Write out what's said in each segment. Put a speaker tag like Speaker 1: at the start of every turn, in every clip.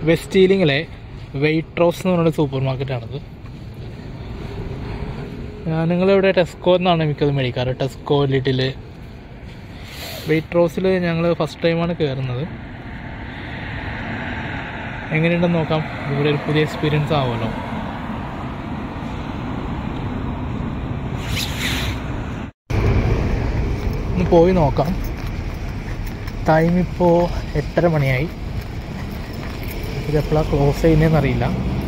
Speaker 1: വെസ്റ്റീലിങ്ങിലെ wait rose എന്ന് പറയുന്ന super മാർക്കറ്റാണിത് നിങ്ങളിവിടെ ടെസ്കോ എന്നാണ് മിക്കതും മേടിക്കാറ് ടെസ്കോ ലിറ്റിൽ വെയിറ്റ് റോസിൽ ഞങ്ങൾ ഫസ്റ്റ് ടൈമാണ് കയറുന്നത് എങ്ങനെയുണ്ടെന്ന് നോക്കാം ഇവിടെ ഒരു പുതിയ എക്സ്പീരിയൻസ് ആവുമല്ലോ ഒന്ന് പോയി നോക്കാം ടൈം ഇപ്പോൾ എട്ടര മണിയായി ഇത് എപ്പോഴാണ് ക്ലോസ് ചെയ്യുന്നതെന്ന് അറിയില്ല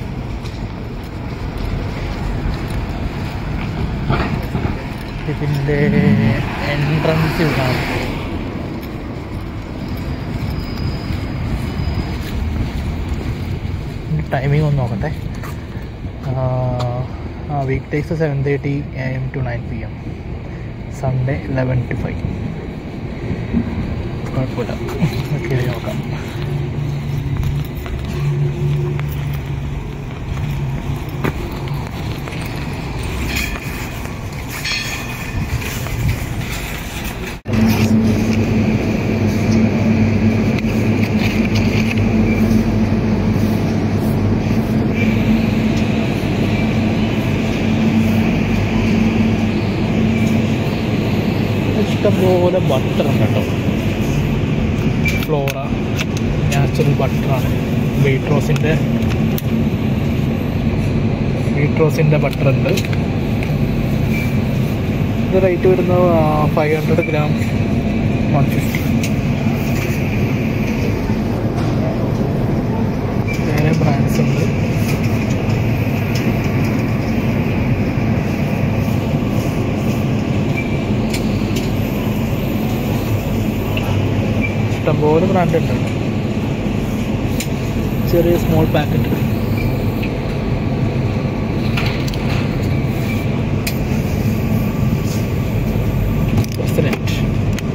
Speaker 1: ഇതിൻ്റെ എൻട്രൻസ് ഇവിടാണ് ടൈമിംഗ് ഒന്ന് നോക്കട്ടെ ആ weekdays seven thirty A M to nine P M Sunday eleven to five കുഴപ്പമില്ല ഓക്കെ നോക്കാം ഇഷ്ടംപോലെ ബട്ടർ ഉണ്ട് കേട്ടോ ഫ്ലോറ നാച്ചുറൽ ബട്ടറാണ് വെയിറ്റ് റോസിൻ്റെ വെയിറ്റ് റോസിൻ്റെ ബട്ടർ ഉണ്ട് ഇത് റേറ്റ് വരുന്നത് five hundred gram one fifty വേറെ ബ്രാൻഡ്സ് ഉണ്ട് ഇഷ്ടംപോലെ ബ്രാൻഡ് ഉണ്ട് ചെറിയ small packet President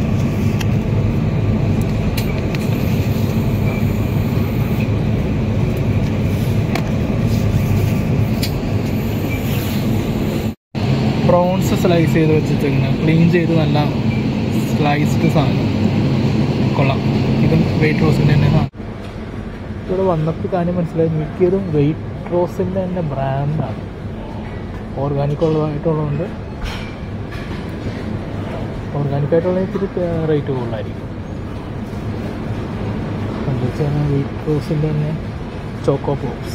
Speaker 1: prawns slice ചെയ്ത് വെച്ചിട്ട് ക്ലീൻ ചെയ്ത് നല്ല സ്ലൈസ്ഡ് സാധനം കൊള്ളാം ഇതും വെയിറ്റ് റോസിൻ്റെ തന്നെ സാധനം ഇവിടെ വന്നപ്പോൾ കാര്യം മനസ്സിലായി മിക്കതും വെയിറ്റ് റോസിൻ്റെ തന്നെ ബ്രാൻഡാണ് ഓർഗാനിക് ഉള്ളതായിട്ടുള്ളതുകൊണ്ട് ഓർഗാനിക് ആയിട്ടുള്ള ഇത്തിരി റേറ്റ് കൂടുതലായിരിക്കും എന്താ വെച്ചാൽ വെയിറ്റ് റോസിൻ്റെ തന്നെ ചോക്കോ പോപ്സ്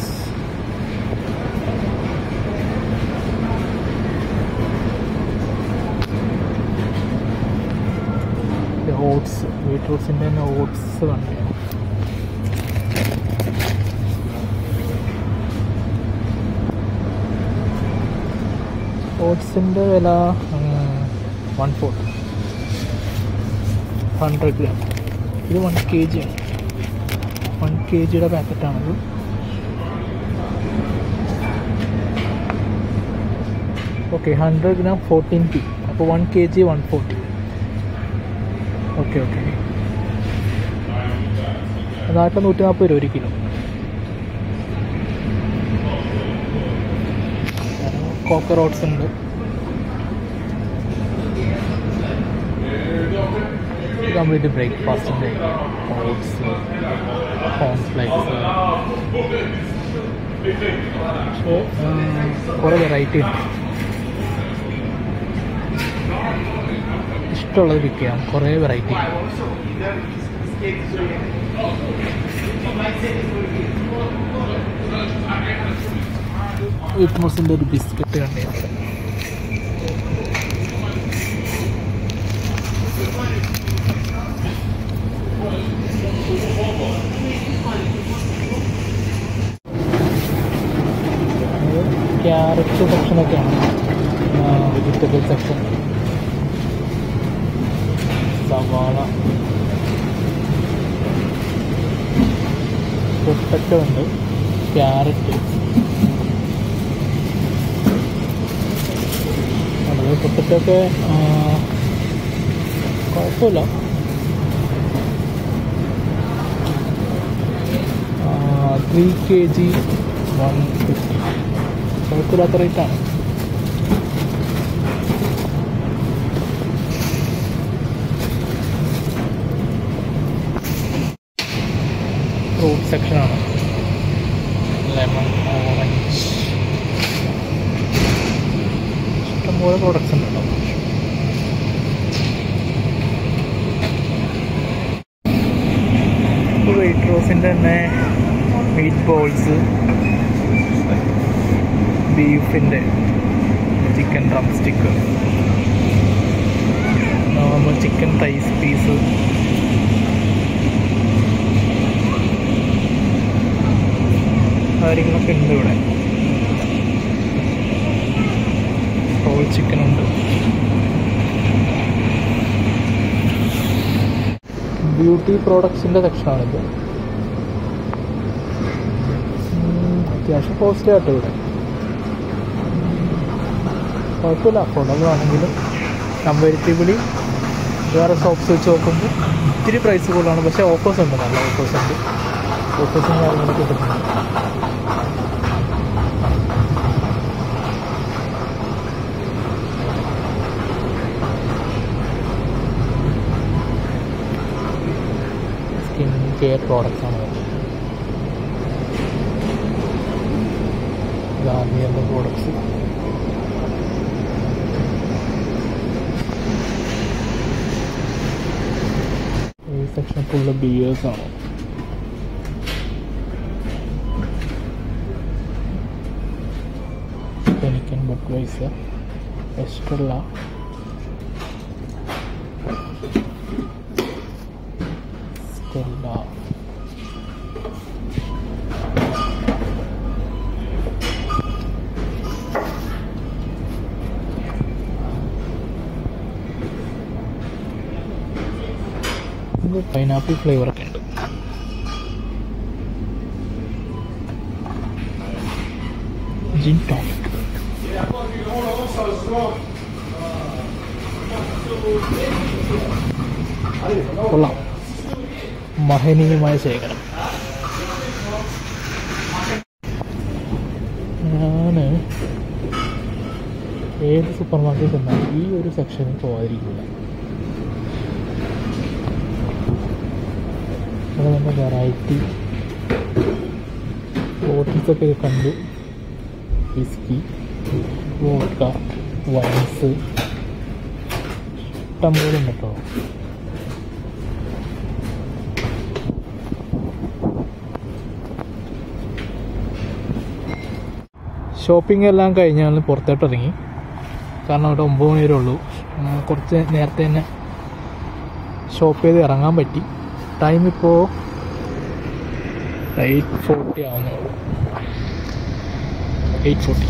Speaker 1: ഓട്സ് വെയിറ്റ് റോസിൻ്റെ തന്നെ ഓട്സ് കണ്ടു ഓട്സിൻ്റെ വില വൺ ഫോർട്ടി ഹൺഡ്രഡ് ഗ്രാം ഇത് വൺ കെ ജി ആണ് വൺ കെ ജിയുടെ പാക്കറ്റാണിത് okay hundred gram fourteen P അപ്പോൾ one K G one forty okay okay നാട്ടിൽ നൂറ്റി നാൽപ്പത് രൂപ ഒരു കിലോ കോക്കറോട്ട്സ് ഉണ്ട് കംപ്ലീറ്റ് ബ്രേക്ക്ഫാസ്റ്റിൻ്റെ ഓട്സ് കോൺഫ്ലേക്സ് പക്ഷേ കുറേ വെറൈറ്റി ഉണ്ട് ഇഷ്ടമുള്ളത് പിക്ക് ചെയ്യാം കുറേ വെറൈറ്റി വിറ്റ്മോസിൻ്റെ ഒരു ബിസ്ക്കറ്റ് കണ്ടിട്ടുണ്ട് ക്യാരറ്റ് സെക്ഷനൊക്കെയാണ് വെജിറ്റബിൾ സെക്ഷൻ സവാള പൊട്ടറ്റോ ഉണ്ട് ക്യാരറ്റ് അത് പൊട്ടറ്റോ ഒക്കെ കുഴപ്പമില്ല three K G one fifty കുഴപ്പമില്ലാത്ത റേറ്റാണ് ഫ്രൂട്ട് സെക്ഷനാണ് ലെമൺ ഓറഞ്ച് ഇഷ്ടംപോലെ പ്രോഡക്റ്റ്സ് ഉണ്ടല്ലോ വെയിറ്റ് റോസിൻ്റെ തന്നെ മീറ്റ് ബോൾസ് ബീഫിൻ്റെ chicken drumstick normal chicken rice peas കാര്യങ്ങളൊക്കെ ഉണ്ട് ഇവിടെ റോൾ ചിക്കൻ ഉണ്ട് ബ്യൂട്ടി പ്രോഡക്ട്സിൻ്റെ സെക്ഷനാണിത് ഉം, അത്യാവശ്യം കോസ്റ്റ്ലി ആട്ടോ ഇവിടെ കുഴപ്പമില്ല അഫോർഡബിൾ ആണെങ്കിലും കമ്പാരിറ്റീവ്ലി വേറെ ഷോപ്സ് വെച്ച് നോക്കുമ്പോൾ ഇത്തിരി പ്രൈസ് കൂടുതലാണ് പക്ഷേ ഓഫേഴ്സ് ഉണ്ട് നല്ല ഓഫേഴ്സ് ഉണ്ട് ഓഫേഴ്സും കാര്യങ്ങളൊക്കെ കിട്ടുന്നുണ്ട് സ്കിൻ കെയർ പ്രോഡക്റ്റ്സ് ആണ് ഗാർണിയറിൻ്റെ പ്രോഡക്ട്സ് ഈ സെക്ഷൻ ഫുള്ള് ബിയേഴ്സ് ആണ് പെനിക്കൻ Budweiser Estrella Stella pineapple flavour ഒക്കെ ഉണ്ട് ജിൻ ടോണിക് കൊള്ളാം മഹനീയമായ ശേഖരം ഞാൻ ഏത് സൂപ്പർ മാർക്കറ്റ് ചെന്നാലും ഈ ഒരു സെക്ഷനിൽ പോകാതിരിക്കില്ല ഇവിടെ തന്നെ വെറൈറ്റി ബോട്ടിൽസൊക്കെ കണ്ടു വിസ്കി വോഡ്ക വൈൻസ് ഇഷ്ടം പോലെ ഉണ്ട് കേട്ടോ ഷോപ്പിംഗ് എല്ലാം കഴിഞ്ഞാൽ പുറത്തോട്ട് ഇറങ്ങി കാരണം അവിടെ ഒമ്പത് മണി വരെ ഉള്ളൂ ആ, കുറച്ച് നേരത്തെ തന്നെ ഷോപ്പ് ചെയ്ത് ഇറങ്ങാൻ പറ്റി ടൈം ഇപ്പോൾ എയ്റ്റ് ഫോർട്ടി ആവുന്നേ ഉള്ളൂ എയ്റ്റ് ഫോർട്ടി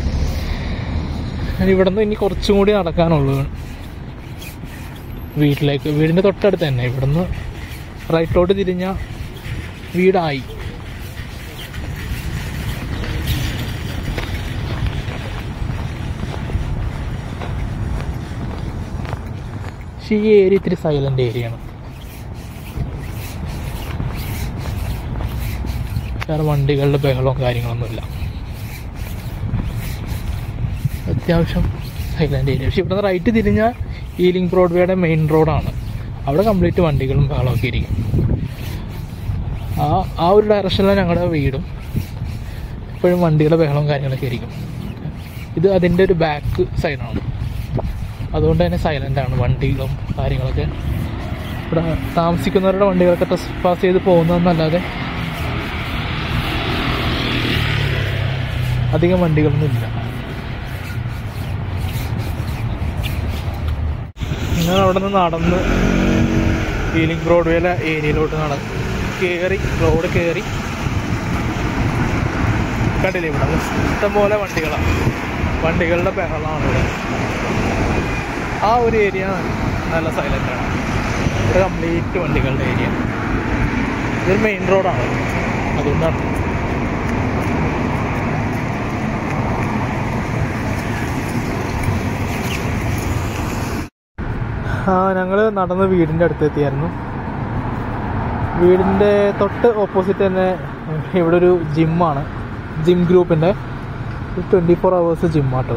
Speaker 1: ഇവിടെ നിന്ന് ഇനി കുറച്ചും കൂടി നടക്കാനുള്ളൂ വീട്ടിലേക്ക് വീടിൻ്റെ തൊട്ടടുത്ത് തന്നെ ഇവിടുന്ന് റൈറ്റോട്ട് തിരിഞ്ഞ വീടായി പക്ഷേ ഈ ഏരിയ ഇത്തിരി സൈലൻ്റ് ഏരിയയാണ് വേറെ വണ്ടികളുടെ ബഹളവും കാര്യങ്ങളൊന്നുമില്ല അത്യാവശ്യം സൈലൻ്റ് ഏരിയ പക്ഷെ ഇവിടുന്ന് റൈറ്റ് തിരിഞ്ഞാൽ ഈലിംഗ് ബ്രോഡ്വേയുടെ മെയിൻ റോഡാണ് അവിടെ കംപ്ലീറ്റ് വണ്ടികളും ബഹളമൊക്കെ ഇരിക്കും ആ ആ ഒരു ഡയറക്ഷനിലാണ് ഞങ്ങളുടെ വീടും എപ്പോഴും വണ്ടികളുടെ ബഹളവും കാര്യങ്ങളൊക്കെ ഇരിക്കും ഇത് അതിൻ്റെ ഒരു ബാക്ക് സൈഡാണ് അതുകൊണ്ട് തന്നെ സൈലൻ്റ് ആണ് വണ്ടികളും കാര്യങ്ങളൊക്കെ ഇവിടെ താമസിക്കുന്നവരുടെ വണ്ടികളൊക്കെ ടെസ്റ്റ് പാസ് ചെയ്ത് പോകുന്നതെന്നല്ലാതെ അധികം വണ്ടികളൊന്നും ഇല്ല ഞാൻ അവിടെ നിന്ന് നടന്ന് ഫീലിംഗ് ബ്രോഡ്വേയിലെ ഏരിയയിലോട്ട് നടന്ന് കയറി റോഡ് കയറി കണ്ടില്ലേ ഇവിടെ ഇഷ്ടംപോലെ വണ്ടികളാണ് വണ്ടികളുടെ ബഹളമാണ് ഇവിടെ ആ ഒരു ഏരിയ നല്ല സൈലൻ്റ് ആണ് ഇവിടെ കംപ്ലീറ്റ് വണ്ടികളുടെ ഏരിയ ഇതൊരു മെയിൻ റോഡാണ് അതുകൊണ്ടാണ് ആ ഞങ്ങൾ നടന്ന് വീടിൻ്റെ അടുത്തെത്തിയായിരുന്നു വീടിൻ്റെ തൊട്ട് ഓപ്പോസിറ്റ് തന്നെ ഇവിടെ ഒരു ജിമ്മാണ് ജിം ഗ്രൂപ്പിൻ്റെ ട്വൻറ്റി ഫോർ അവേഴ്സ് ജിമ്മാട്ടോ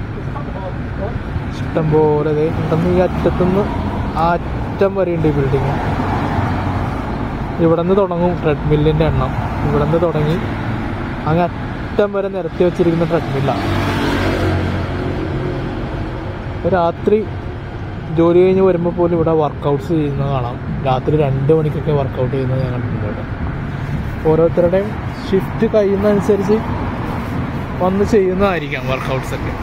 Speaker 1: ഇഷ്ടംപോലെ ദേ ഇവിടുന്ന് ഈ അറ്റത്തുനിന്ന് ആ അറ്റം വരെയുണ്ട് ഈ ബിൽഡിങ് ഇവിടെ നിന്ന് തുടങ്ങും ട്രെഡ്മില്ലിൻ്റെ എണ്ണം ഇവിടെ നിന്ന് തുടങ്ങി അങ്ങ് അറ്റം വരെ നിരത്തി വെച്ചിരിക്കുന്ന ട്രെഡ്മില്ലാണ് രാത്രി ജോലി കഴിഞ്ഞ് വരുമ്പോൾ പോലും ഇവിടെ വർക്കൗട്ട്സ് ചെയ്യുന്നത് കാണാം രാത്രി രണ്ട് മണിക്കൊക്കെ വർക്കൗട്ട് ചെയ്യുന്നത് ഞാൻ കണ്ടിട്ടുണ്ട് ഇവിടെ ഓരോരുത്തരുടെയും ഷിഫ്റ്റ് കഴിയുന്നതനുസരിച്ച് വന്ന് ചെയ്യുന്നതായിരിക്കാം വർക്കൗട്ട്സ് ഒക്കെ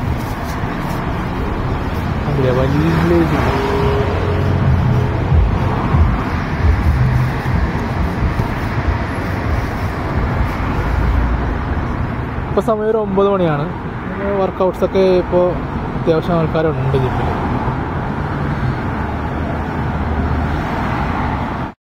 Speaker 1: അതിലെ വലിയ ജിം. ഇപ്പോൾ സമയം ഒരു ഒമ്പത് മണിയാണ് വർക്കൗട്ട്സ് ഒക്കെ ഇപ്പോൾ അത്യാവശ്യം ആൾക്കാരുണ്ട് ജിമ്മിൽ